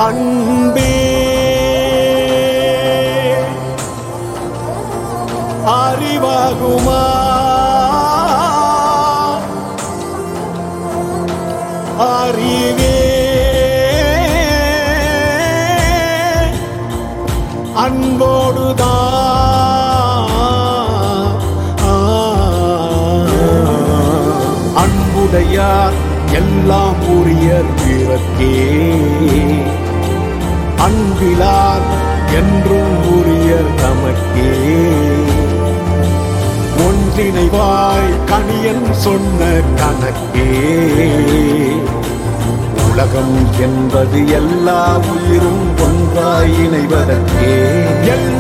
அன்பே அறிவாகுமா அறிவே அன்போடுதான் அன்புடையார் எல்லாம் உரிய பிறக்கே அன்பிலார் என்றும் உரிய தமக்கே ஒன்றிணைவாய் கணியன் சொன்ன கணக்கே உலகம் என்பது எல்லா உயிரும் ஒன்றாய் இணைவதற்கே எல்லா